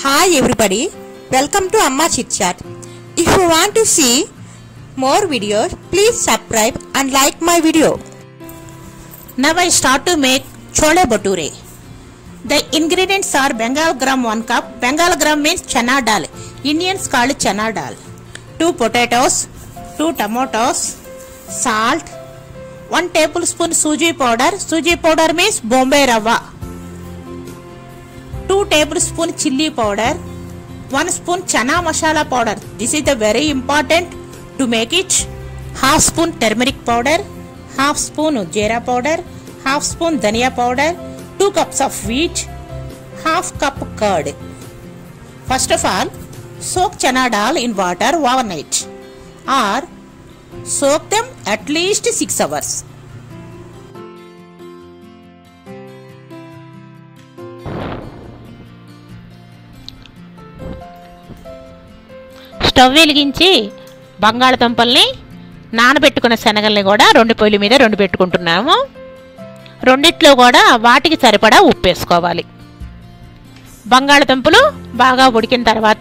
Hi everybody, welcome to Amma Chit Chat. If you want to see more videos, please subscribe and like my video. Now I start to make chole bhature. The ingredients are Bengal gram 1 cup. Bengal gram means chana dal. Indians call it chana dal. 2 potatoes, 2 tomatoes, salt, 1 tablespoon suji powder. Suji powder means Bombay rava. 2 tablespoon chilli powder. 1 spoon chana masala powder. This is the very important to make it. Half spoon turmeric powder. Half spoon jeera powder. Half spoon dhania powder. 2 cups of wheat. Half cup curd. First of all, soak chana dal in water overnight or soak them at least 6 hours. Stove వెలిగించి బంగాళదుంపల్ని నానబెట్టుకున్న శనగల్ని కూడా రెండు పొయ్యిల మీద రెండు పెట్టుకుంటున్నాము రెండిట్లో కూడా వాటికి సరిపడా ఉప్పు వేసుకోవాలి బంగాళదుంపలు బాగా ఉడికిన తర్వాత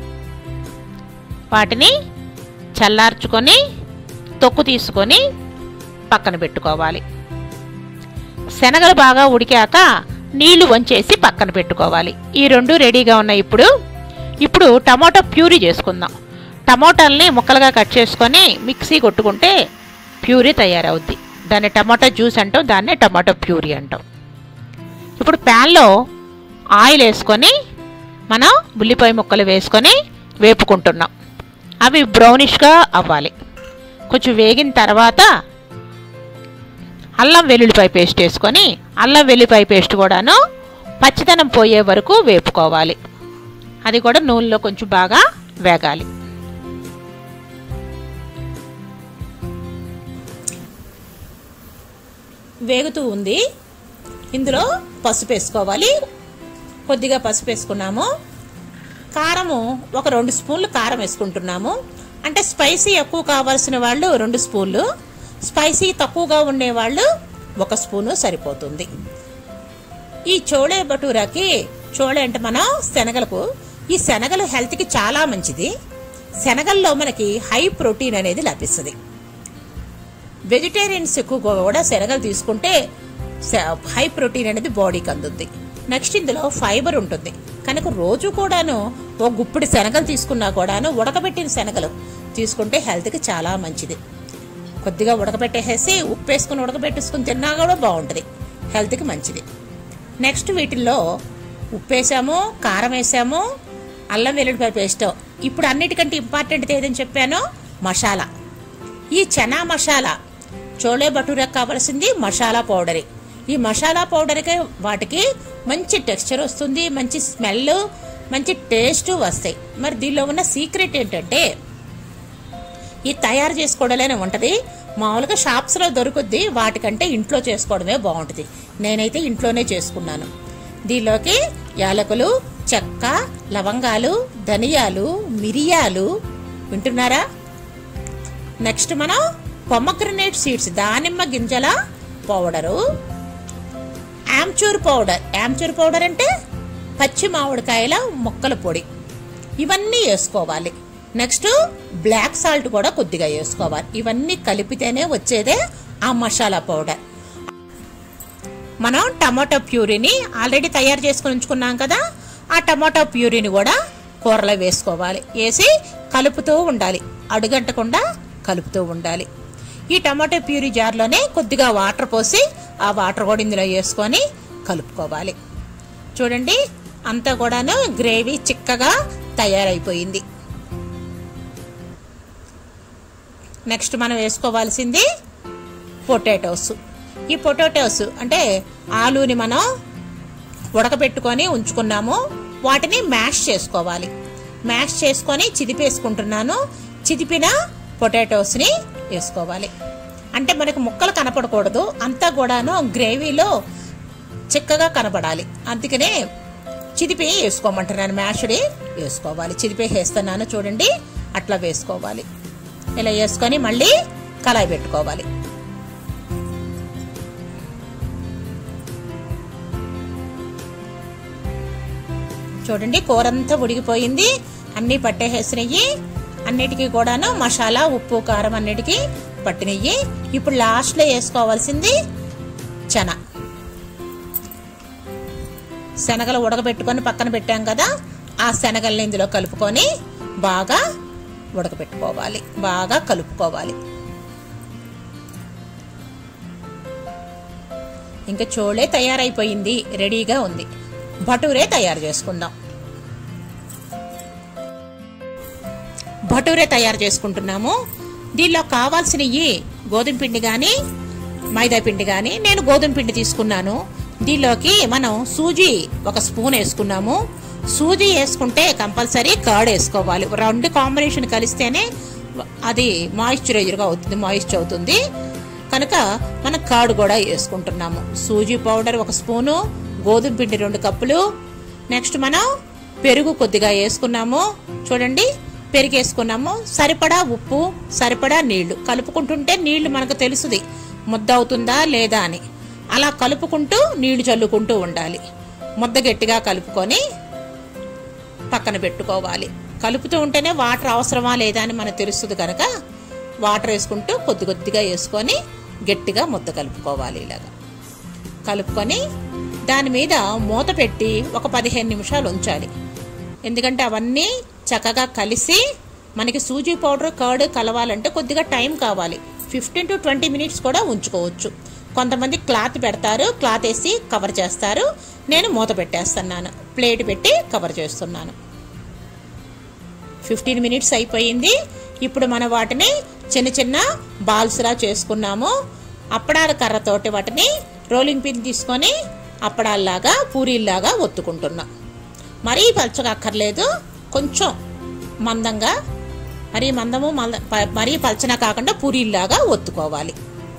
వాటిని చల్లార్చుకొని తొక్కు తీసుకొని పక్కన పెట్టుకోవాలి శనగలు బాగా ఉడికాక నీళ్లు వంచేసి పక్కన పెట్టుకోవాలి ఈ రెండు రెడీగా ఉన్నాయి ఇప్పుడు ఇప్పుడు టమాటో ప్యూరీ చేసుకుందాం టమాటాలని ముక్కలుగా కట్ చేసుకొని మిక్సీ కొట్టుకుంటే ప్యూరీ తయారవుద్ది దాన్ని టమాటో జ్యూస్ అంటాం దాన్నే టమాటో ప్యూరీ అంటాం ఇప్పుడు ప్యాన్లో ఆయిల్ వేసుకొని మనం ఉల్లిపాయ ముక్కలు వేసుకొని వేపుకుంటున్నాం అవి బ్రౌనిష్గా అవ్వాలి కొంచెం వేగిన తర్వాత అల్లం వెల్లుల్లిపాయ పేస్ట్ వేసుకొని అల్లం వెల్లుల్లిపాయ పేస్ట్ కూడాను పచ్చిదనం పోయే వరకు వేపుకోవాలి అది కూడా నూనెలో కొంచెం బాగా వేగాలి వేగుతూ ఉంది ఇందులో పసుపు వేసుకోవాలి కొద్దిగా పసుపు వేసుకున్నాము కారము ఒక రెండు స్పూన్లు కారం వేసుకుంటున్నాము అంటే స్పైసీ ఎక్కువ కావాల్సిన వాళ్ళు రెండు స్పూన్లు స్పైసీ తక్కువగా ఉండేవాళ్ళు ఒక స్పూను సరిపోతుంది ఈ చోళే భటూరాకి చోళే అంటే మనం శనగలకు ఈ శనగలు హెల్త్కి చాలా మంచిది శనగల్లో మనకి హై ప్రోటీన్ అనేది లభిస్తుంది వెజిటేరియన్స్ ఎక్కువగా కూడా శనగలు తీసుకుంటే హై ప్రోటీన్ అనేది బాడీకి అందుద్ది నెక్స్ట్ ఇందులో ఫైబర్ ఉంటుంది కనుక రోజు కూడాను ఓ గుప్పిడి శనగలు తీసుకున్నా కూడాను ఉడకబెట్టిన శనగలు తీసుకుంటే హెల్త్కి చాలా మంచిది కొద్దిగా ఉడకబెట్టేసేసి ఉప్పు వేసుకుని ఉడకబెట్టేసుకుని తిన్నా కూడా బాగుంటుంది హెల్త్కి మంచిది నెక్స్ట్ వీటిల్లో ఉప్పు వేసాము కారం వేసాము అల్లం వెల్లుల్లిపాయ పేస్ట్ ఇప్పుడు అన్నిటికంటే ఇంపార్టెంట్ ఏదని చెప్పాను మసాలా ఈ చనా మసాలా చోలే భటూరకు కావాల్సింది మసాలా పౌడరే ఈ మసాలా పౌడర్కి వాటికి మంచి టెక్స్చర్ వస్తుంది మంచి స్మెల్ మంచి టేస్ట్ వస్తాయి మరి దీనిలో ఉన్న సీక్రెట్ ఏంటంటే ఈ తయారు చేసుకోవడలేనే ఉంటుంది మామూలుగా షాప్స్లో దొరుకుద్ది వాటికంటే ఇంట్లో చేసుకోవడమే బాగుంటుంది నేనైతే ఇంట్లోనే చేసుకున్నాను దీనిలోకి యాలకులు చెక్క లవంగాలు ధనియాలు మిరియాలు వింటున్నారా నెక్స్ట్ మనం పొమ్మగ్రనేట్ సీడ్స్ దానిమ్మ గింజల powder amchur powder amchur powder అంటే పచ్చి మామిడికాయల ముక్కల పొడి ఇవన్నీ వేసుకోవాలి నెక్స్ట్ బ్లాక్ సాల్ట్ కూడా కొద్దిగా వేసుకోవాలి ఇవన్నీ కలిపితేనే వచ్చేదే ఆ మసాలా పౌడర్ మనం టమాటో ప్యూరీని ఆల్రెడీ తయారు చేసుకుని ఉంచుకున్నాం కదా ఆ టమాటో ప్యూరీని కూడా కూరలో వేసుకోవాలి వేసి కలుపుతూ ఉండాలి అడుగంటకుండా కలుపుతూ ఉండాలి ఈ టమాటో ప్యూరీ జార్లోనే కొద్దిగా వాటర్ పోసి ఆ వాటర్ కూడా ఇందులో వేసుకొని కలుపుకోవాలి చూడండి అంతా కూడాను గ్రేవీ చిక్కగా తయారైపోయింది నెక్స్ట్ మనం వేసుకోవాల్సింది పొటాటోస్ ఈ పొటాటోస్ అంటే ఆలూని మనం ఉడకబెట్టుకొని ఉంచుకున్నాము వాటిని మ్యాష్ చేసుకోవాలి మ్యాష్ చేసుకొని చిదిపేసుకుంటున్నాను చిదిపిన పొటాటోస్ని వేసుకోవాలి అంటే మనకు ముక్కలు కనపడకూడదు అంతా కూడాను గ్రేవీలో చిక్కగా కనపడాలి అందుకనే చిదిపి వేసుకోమంటున్నాను మ్యాష్డి వేసుకోవాలి చిదిపి వేస్తున్నాను చూడండి అట్లా వేసుకోవాలి ఇలా వేసుకొని మళ్ళీ కళాయి పెట్టుకోవాలి చూడండి కూర అంతా ఉడికిపోయింది అన్నీ పట్టేసేసినవి అన్నిటికీ కూడాను మసాలా ఉప్పు కారం అన్నిటికీ పట్టినవి ఇప్పుడు లాస్ట్లో వేసుకోవాల్సింది చెన శనగలు ఉడకబెట్టుకొని పక్కన పెట్టాం కదా ఆ శనగల్ని ఇందులో కలుపుకొని బాగా ఉడకబెట్టుకోవాలి బాగా కలుపుకోవాలి ఇంకా చోళే తయారైపోయింది రెడీగా ఉంది భటూరే తయారు చేసుకుందాం భటూరే తయారు చేసుకుంటున్నాము దీనిలో కావాల్సినవి గోధుమ పిండి కానీ మైదా పిండి కానీ నేను గోధుమ పిండి తీసుకున్నాను దీనిలోకి మనం సూజీ ఒక స్పూన్ వేసుకున్నాము సూజీ వేసుకుంటే కంపల్సరీ కర్డ్ వేసుకోవాలి రెండు కాంబినేషన్ కలిస్తేనే అది మాయిశ్చరైజర్గా అవుతుంది మాయిశ్చర్ అవుతుంది కనుక మనం కర్డ్ కూడా వేసుకుంటున్నాము సూజీ పౌడర్ ఒక స్పూను గోధుమ పిండి రెండు కప్పులు నెక్స్ట్ మనం పెరుగు కొద్దిగా వేసుకున్నాము చూడండి పెరుగు వేసుకున్నాము సరిపడా ఉప్పు సరిపడా నీళ్లు కలుపుకుంటుంటే నీళ్లు మనకు తెలుసుది ముద్ద అవుతుందా లేదా అని అలా కలుపుకుంటూ నీళ్లు చల్లుకుంటూ ఉండాలి ముద్ద గట్టిగా కలుపుకొని పక్కన పెట్టుకోవాలి కలుపుతూ ఉంటేనే వాటర్ అవసరమా లేదా అని మనకు తెలుస్తుంది కనుక వాటర్ వేసుకుంటూ కొద్ది కొద్దిగా వేసుకొని గట్టిగా ముద్ద కలుపుకోవాలి ఇలాగా కలుపుకొని దాని మీద మూత పెట్టి ఒక పదిహేను నిమిషాలు ఉంచాలి ఎందుకంటే అవన్నీ చక్కగా కలిసి మనకి సూజీ పౌడర్ కర్డ్ కలవాలంటే కొద్దిగా టైం కావాలి ఫిఫ్టీన్ టు ట్వంటీ మినిట్స్ కూడా ఉంచుకోవచ్చు కొంతమంది క్లాత్ పెడతారు క్లాత్ వేసి కవర్ చేస్తారు నేను మూత పెట్టేస్తున్నాను ప్లేట్ పెట్టి కవర్ చేస్తున్నాను ఫిఫ్టీన్ మినిట్స్ అయిపోయింది ఇప్పుడు మనం వాటిని చిన్న చిన్న బాల్స్లా చేసుకున్నాము అప్పడాల కర్రతోటి వాటిని రోలింగ్ పిన్ తీసుకొని అప్పడాల్లాగా పూరీల్లాగా ఒత్తుకుంటున్నాం మరీ పలచగా అక్కర్లేదు కొంచెం మందంగా మరీ మందము మంద ప- మరీ పలచన కాకుండా పూరీల్లాగా ఒత్తుకోవాలి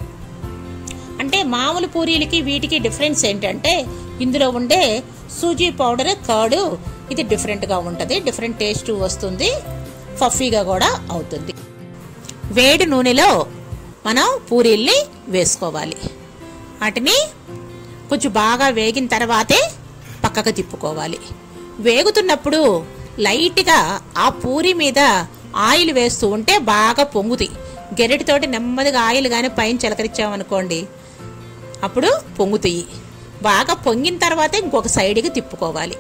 అంటే మామూలు పూరీలకి వీటికి డిఫరెన్స్ ఏంటంటే ఇందులో ఉండే సూజీ పౌడర్ కర్డ్ ఇది డిఫరెంట్గా ఉంటుంది డిఫరెంట్ టేస్ట్ వస్తుంది ఫఫీగా కూడా అవుతుంది వేడి నూనెలో మనం పూరీల్ని వేసుకోవాలి వాటిని కొంచెం బాగా వేగిన తర్వాతే పక్కకు తిప్పుకోవాలి వేగుతున్నప్పుడు లైట్గా ఆ పూరి మీద ఆయిల్ వేస్తూ ఉంటే బాగా పొంగుతాయి గెరెటితోటి నెమ్మదిగా ఆయిల్ కానీ పైన చిలకరించామనుకోండి అప్పుడు పొంగుతాయి బాగా పొంగిన తర్వాతే ఇంకొక సైడ్కి తిప్పుకోవాలి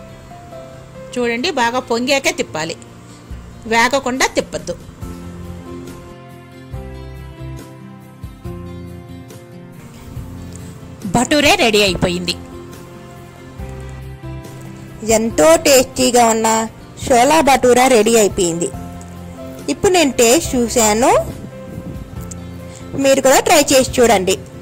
చూడండి బాగా పొంగాకే తిప్పాలి వేగకుండా తిప్పద్దు భటూరే రెడీ అయిపోయింది ఎంతో టేస్టీగా ఉన్న షోలా భటూరా రెడీ అయిపోయింది ఇప్పుడు నేను టేస్ట్ చూశాను మీరు కూడా ట్రై చేసి చూడండి